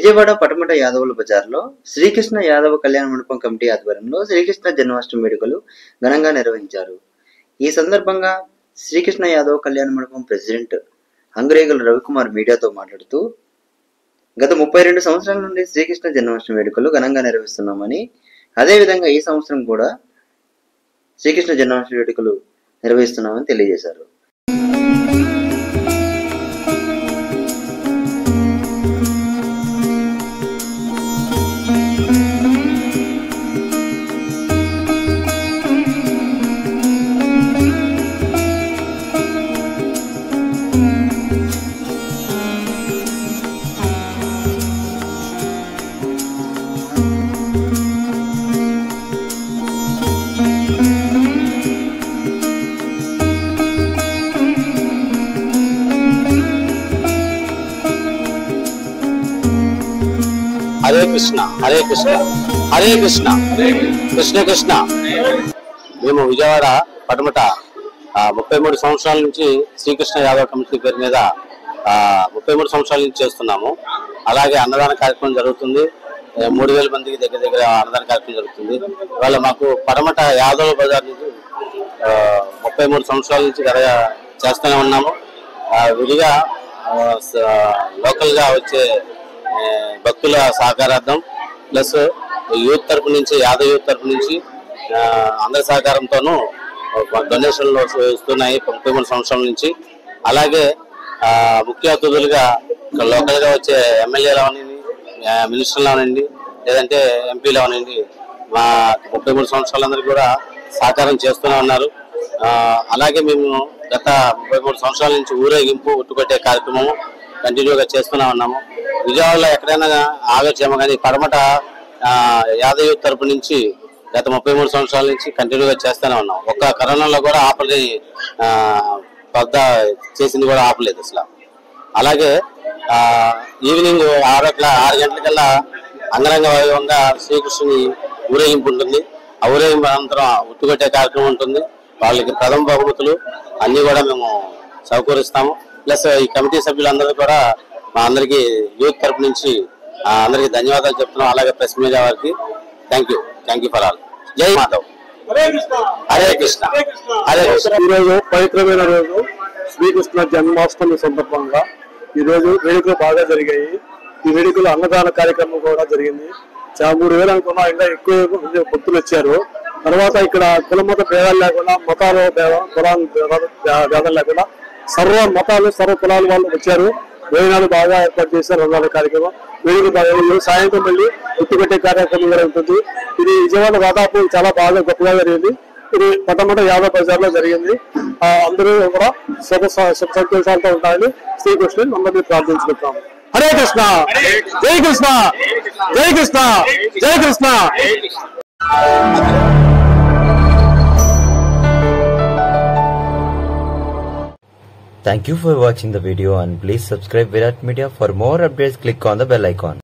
విజయవాడ పటమట యాదవుల బజార్లో శ్రీకృష్ణ యాదవ కళ్యాణ మండపం కమిటీ ఆధ్వర్యంలో శ్రీకృష్ణ జన్మాష్టమి వేడుకలు ఘనంగా నిర్వహించారు ఈ సందర్భంగా శ్రీకృష్ణ యాదవ్ కళ్యాణ మండపం ప్రెసిడెంట్ హంగరేగల రవికుమార్ మీడియాతో మాట్లాడుతూ గత ముప్పై రెండు సంవత్సరాల నుండి శ్రీకృష్ణ జన్మాష్టమి వేడుకలు ఘనంగా నిర్వహిస్తున్నామని అదేవిధంగా ఈ సంవత్సరం కూడా శ్రీకృష్ణ జన్మాష్టమి వేడుకలు నిర్వహిస్తున్నామని తెలియజేశారు హరే కృష్ణ హరే కృష్ణ హరే కృష్ణ కృష్ణ కృష్ణ మేము విజయవాడ పటమట ఆ, ముప్పై మూడు సంవత్సరాల నుంచి శ్రీకృష్ణ యాదవ్ కమిటీ పేరు మీద ఆ, ముప్పై మూడు సంవత్సరాల నుంచి చేస్తున్నాము అలాగే అన్నదాన కార్యక్రమం జరుగుతుంది ఏ, మూడు వేల మందికి దగ్గర దగ్గర అన్నదాన కార్యక్రమం జరుగుతుంది ఇవాళ మాకు పడమట యాదవ్ బజార్ నుంచి ఆ, ముప్పై మూడు సంవత్సరాల నుంచి గత చేస్తూనే ఉన్నాము ఆ, విడిగా ఆ, స- లోకల్ గా వచ్చే ఏ, భక్తుల సహకారార్థం ప్లస్ యూత్ తరపు నుంచి యాదవ్ యూత్ తరపు నుంచి ఆ, అందరి సహకారంతోనూ డొనేషన్లు ఇస్తున్నాయి ముప్పై మూడు సంవత్సరాల నుంచి అలాగే ఆ, ముఖ్య అతిథులుగా ఇక్కడ లోకల్ గా వచ్చే ఎమ్మెల్యేలు అవనండి మినిస్టర్లు అవనండి లేదంటే ఎంపీలు అవనండి మా ముప్పై మూడు సంవత్సరాలందరూ కూడా సహకారం చేస్తూనే ఉన్నారు ఆ, అలాగే మేము గత ముప్పై మూడు సంవత్సరాల నుంచి ఊరేగింపు ఉట్టుకొట్టే కార్యక్రమం కంటిన్యూగా చేస్తూనే ఉన్నాము విజయవాడలో ఎక్కడైనా ఆవేశం కానీ పడమట ఆ, యాదవ్ యూత్ తరపు నుంచి గత ముప్పై మూడు సంవత్సరాల నుంచి కంటిన్యూగా చేస్తూనే ఉన్నాం ఒక్క కరోనాలో కూడా ఆపని ఆ, పెద్ద చేసింది కూడా ఆపలేదు అసలు అలాగే ఆ, ఈవినింగ్ ఆరు గంటల ఆరు గంటలకల్లా అంగరంగ వైభవంగా శ్రీకృష్ణుని ఊరేగింపు ఉంటుంది ఆ ఊరేగింపు అనంతరం ఉట్టుకొట్టే కార్యక్రమం ఉంటుంది వాళ్ళకి ప్రథమ బహుమతులు అన్ని కూడా మేము సమకూరుస్తాము ప్లస్ ఈ కమిటీ సభ్యులందరూ కూడా మా అందరికి యూత్ తరపు నుంచి ఆ, అందరికీ ధన్యవాదాలు చెప్తున్నాం అలాగే ప్రెస్ మీడియా వారికి thank you thank you for all జై మాధవ్ హరే కృష్ణ హరే కృష్ణ హరే కృష్ణ ఈరోజు పవిత్రమైన రోజు శ్రీకృష్ణ జన్మాష్టమి సందర్భంగా ఈ రోజు వేడుకలు బాగా జరిగాయి ఈ వేడుకలు అన్నదాన కార్యక్రమం కూడా జరిగింది చాలా మూడు వేలు అనుకున్నా ఇంకా ఎక్కువ మంది భక్తులు వచ్చారు తర్వాత ఇక్కడ కుల మత భేదాలు లేకుండా మతాలు భేద- కులాలు భేదాలు భేదాలు లేకుండా సర్వ మతాలు సర్వ కులాల వాళ్ళు వచ్చారు భోజనాలు బాగా ఏర్పాటు చేశారు అన్నదాన కార్యక్రమం వేడుక బాగా ఈ రోజు సాయంత్రం మళ్ళీ గుర్తుపెట్టే కార్యక్రమం కూడా ఉంటుంది ఇది విజయవాడ దాదాపు చాలా బాగా గొప్పగా జరిగింది ఇది పట్టమట యాదవ్ బజార్ లో జరిగింది ఆ, అందరూ కూడా సుఖ స- సుఖ సంతోషాలతో ఉంటాయని శ్రీకృష్ణుని అందరినీ ప్రార్థించుకుంటాము హరే కృష్ణ జై కృష్ణ జై కృష్ణ జై Krishna Thank you for watching the video and please subscribe Virat Media for more updates click on the bell icon.